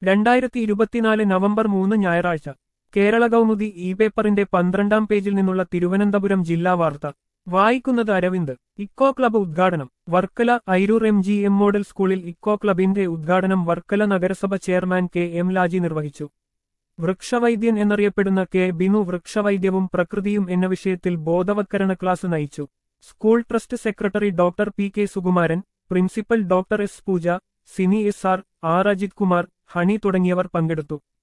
രണ്ടായിരത്തി ഇരുപത്തിനാല് നവംബർ മൂന്ന് ഞായറാഴ്ച കേരള കൗമുദി ഇ പേപ്പറിന്റെ പന്ത്രണ്ടാം പേജിൽ നിന്നുള്ള തിരുവനന്തപുരം ജില്ലാ വാർത്ത വായിക്കുന്നത് അരവിന്ദ് ഇക്കോ ക്ലബ്ബ് ഉദ്ഘാടനം Varkala Airoor M G M model സ്കൂളിൽ ഇക്കോ ക്ലബിന്റെ ഉദ്ഘാടനം വർക്കല നഗരസഭ ചെയർമാൻ കെ എം ലാജി നിർവഹിച്ചു വൃക്ഷവൈദ്യൻ എന്നറിയപ്പെടുന്ന കെ ബിനു വൃക്ഷവൈദ്യവും പ്രകൃതിയും എന്ന വിഷയത്തിൽ ബോധവത്കരണ ക്ലാസ് നയിച്ചു school trust secretary doctor P K Sukumaran principal doctor S Pooja Sini S R R Ajith Kumar Honey തുടങ്ങിയവർ പങ്കെടുത്തു